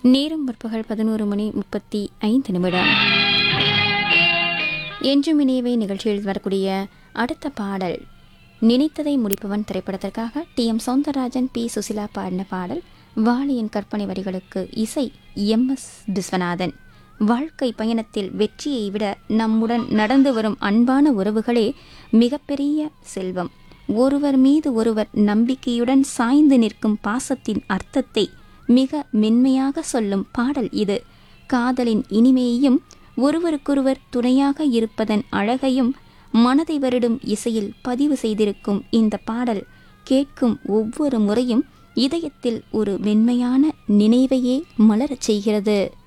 நேரம் முற்பகல் பதினோரு மணி முப்பத்தி ஐந்து நிமிடம் என்றும் இணையவை நிகழ்ச்சியில் வரக்கூடிய அடுத்த பாடல் நினைத்ததை முடிப்பவன் திரைப்படத்திற்காக T M Soundararajan P Susheela பாடின பாடல் வாலியின் கற்பனை வரிகளுக்கு இசை எம் எஸ் விஸ்வநாதன் வாழ்க்கை பயணத்தில் வெற்றியை விட நம்முடன் நடந்து வரும் அன்பான உறவுகளே மிகப்பெரிய செல்வம் ஒருவர் மீது ஒருவர் நம்பிக்கையுடன் சாய்ந்து நிற்கும் பாசத்தின் அர்த்தத்தை மிக மென்மையாக சொல்லும் பாடல் இது காதலின் இனிமையையும் ஒருவருக்கொருவர் துணையாக இருப்பதன் அழகையும் மனதை வருடும் இசையில் பதிவு செய்திருக்கும் இந்த பாடல் கேட்கும் ஒவ்வொரு முறையும் இதயத்தில் ஒரு மென்மையான நினைவையே மலரச் செய்கிறது